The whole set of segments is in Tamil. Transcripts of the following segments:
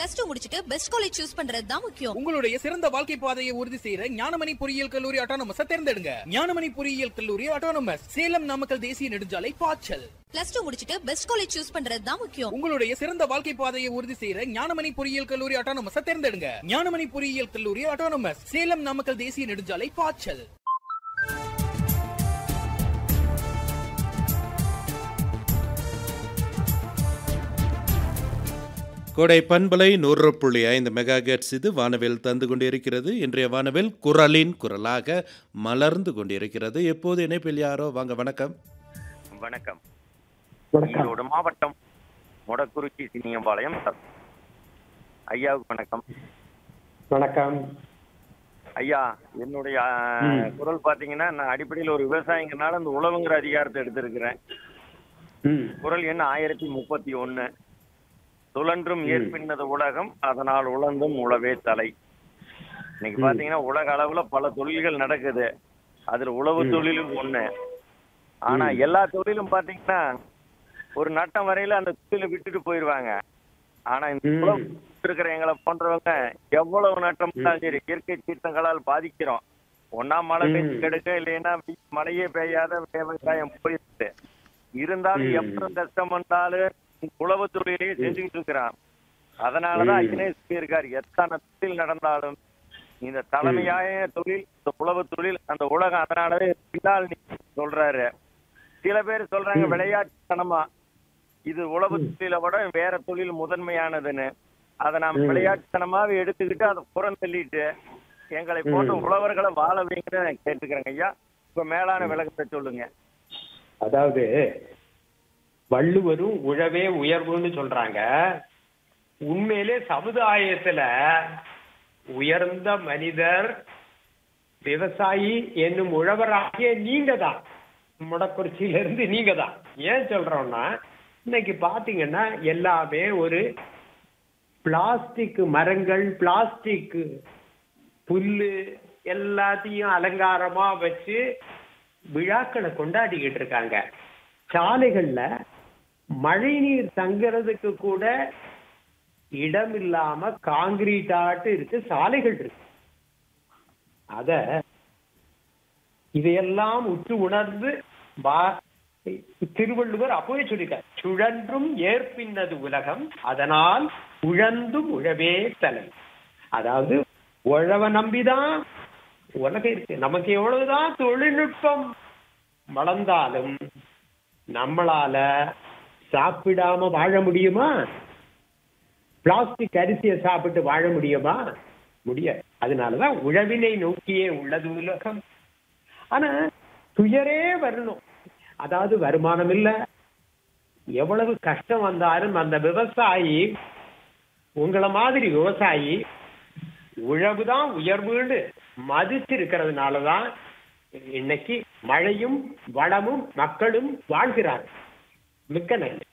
பிளஸ் டூ முடிச்சிட்டு பெஸ்ட் காலேஜ் சூஸ் பண்றது தான் முக்கியம் உங்களுடைய சிறந்த வாழ்க்கை பாதையை உறுதி செய்யற ஞானமணி பொறியியல் கல்லூரி அட்டானமஸ் தேர்ந்தெடுங்க ஞானமணி பொறியியல் கல்லூரி அட்டானமஸ் சேலம் நாமக்கல் தேசிய நெடுஞ்சாலை பாய்ச்சல் பிளஸ் டூ முடிச்சிட்டு பெஸ்ட் காலேஜ் சூஸ் பண்றது தான் முக்கியம் உங்களுடைய சிறந்த வாழ்க்கை பாதையை உறுதி செய்யற ஞானமணி பொறியியல் கல்லூரி அட்டானமஸ் தேர்ந்தெடுங்க ஞானமணி பொறியியல் கல்லூரி அட்டானமஸ் சேலம் நாமக்கல் தேசிய நெடுஞ்சாலை பாய்ச்சல் கோடை பண்பலை நூறு புள்ளி ஐந்து மெகா கெட்ஸ் இது வானவில் தந்து கொண்டிருக்கிறது இன்றைய வானவில் குரலின் குரலாக மலர்ந்து கொண்டிருக்கிறது எப்போது இணைப்பில் யாரோ வாங்க வணக்கம் வணக்கம் வணக்கம் ஈரோடு மாவட்டம் மொடக்குறிச்சி சினியம்பாளையம் சத். ஐயாவுக்கு வணக்கம் வணக்கம் ஐயா என்னுடைய ஆ, ம். குரல் பாத்தீங்கன்னா நான் அடிப்படையில் ஒரு விவசாயிங்கிறனால இந்த உழவுங்கிற அதிகாரத்தை எடுத்திருக்கிறேன் ம் குரல் எண் ஆயிரத்தி முப்பத்தி ஒன்னு சுழன்றும் ஏற்பின்னது உலகம் அதனால் உழந்தும் உழவே தலை இன்னைக்கு ம். பாத்தீங்கன்னா உலக அளவுல பல தொழில்கள் நடக்குது அதுல உழவு ம். தொழிலும் ஒண்ணு ஆனா ம். எல்லா தொழிலும் பாத்தீங்கன்னா ஒரு நட்டம் வரையில அந்த தொழிலை விட்டுட்டு போயிருவாங்க ஆனா இந்த ம். உழவு இருக்கிற எங்களை போன்றவங்க எவ்வளவு நட்டம் இருந்தாலும் சரி இயற்கை சீற்றங்களால் பாதிக்கிறோம் ஒன்னா மழை ம். பெஞ்சு கெடுக்க இல்லைன்னா மழையே பெய்யாத விவசாயம் போயிடுது இருந்தாலும் ம். எவ்வளவு கஷ்டம் வந்தாலும் உழவு தொழிலையே செஞ்சுக்கிட்டு இருக்கிறான் அதனாலதான் ம். ஐயனே சொல்லியிருக்காரு எத்தனை தொழில் நடந்தாலும் இந்த தலைமையாய தொழில் இந்த உழவு தொழில் அந்த உலகம் அதனாலவே பின்னால் நிக்குது சொல்றாரு சில பேர் சொல்றாங்க ம். விளையாட்டுத்தனமா இது உழவு தொழிலை விட வேற தொழில் முதன்மையானதுன்னு அதை நாம் ம். விளையாட்டுத்தனமாவே எடுத்துக்கிட்டு அதை புறம் தள்ளிட்டு எங்களை போன்ற ம். உழவர்களை வாழ வைங்கிறத நான் கேட்டுக்கிறேங்க ஐயா இப்ப மேலான விளக்கத்தை சொல்லுங்க அதாவது வள்ளுவரும் உழவே உயர்வுன்னு சொல்றாங்க உண்மையிலே சமுதாயத்துல உயர்ந்த மனிதர் விவசாயி என்னும் உழவராகிய நீங்க தான் முடக்குறிச்சியில இருந்து நீங்க தான் ஏன் சொல்றோம்னா இன்னைக்கு பாத்தீங்கன்னா எல்லாமே ஒரு பிளாஸ்டிக் மரங்கள் பிளாஸ்டிக் புல்லு எல்லாத்தையும் அலங்காரமா வச்சு விழாக்களை கொண்டாடிக்கிட்டு இருக்காங்க சாலைகள்ல மழைநீர் தங்குறதுக்கு கூட இடம் இல்லாம காங்கிரீட்டாட்டு இருக்கு சாலைகள் இருக்கு அத இதையெல்லாம் உற்று உணர்ந்து வா- திருவள்ளுவர் அப்பவே சொல்லிட்டார் சுழன்றும் ஏற்பின்னது உலகம் அதனால் உழந்தும் உழவே தலை அதாவது உழவ நம்பிதான் உலகம் இருக்கு நமக்கு எவ்வளவுதான் தொழில்நுட்பம் வளர்ந்தாலும் நம்மளால சாப்பிடாம வாழ முடியுமா பிளாஸ்டிக் அரிசியை சாப்பிட்டு வாழ முடியுமா முடியாது அதனாலதான் உழவினை நோக்கியே உள்ளது உலகம் ஆனா துயரே வரணும் அதாவது வருமானம் இல்ல எவ்வளவு கஷ்டம் வந்தாலும் அந்த விவசாயி உங்களை மாதிரி விவசாயி உழவுதான் உயர்வுன்னு மதிச்சு இருக்கிறதுனாலதான் இன்னைக்கு மழையும் வளமும் மக்களும் வாழ்கிறார்கள் மிக்க நன்றி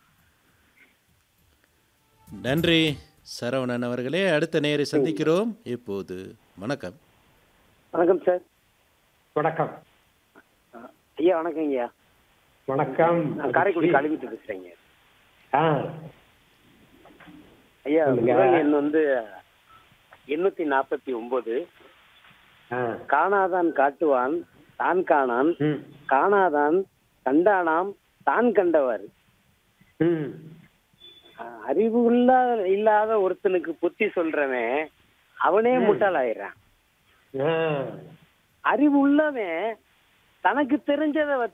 நன்றி சரவணன் அவர்களே அடுத்த நேரை சந்திக்கிறோம் இப்போது வணக்கம் வணக்கம் சார் வணக்கம் ஐயா வணக்கம் ஐயா வணக்கம் நான் காரைக்குடி கழுவிட்டு பேசுறேங்க ஆ, ஐயா சொல்லுங்க. குரல் எண் வந்து எண்ணூத்தி நாற்பத்தி ஒன்பது ஆ, காணாதான் காட்டுவான் தான் காணான் ம், காணாதான் கண்டானாம் தான் கண்டவர் ம், அஹ் அறிவு உள்ள இல்லாத ஒருத்தனுக்கு புத்தி சொல்றவன் அவனே ம். முட்டாளாயிடுறான் ஆ, அறிவு உள்ளவன் தனக்கு தெரிஞ்சதை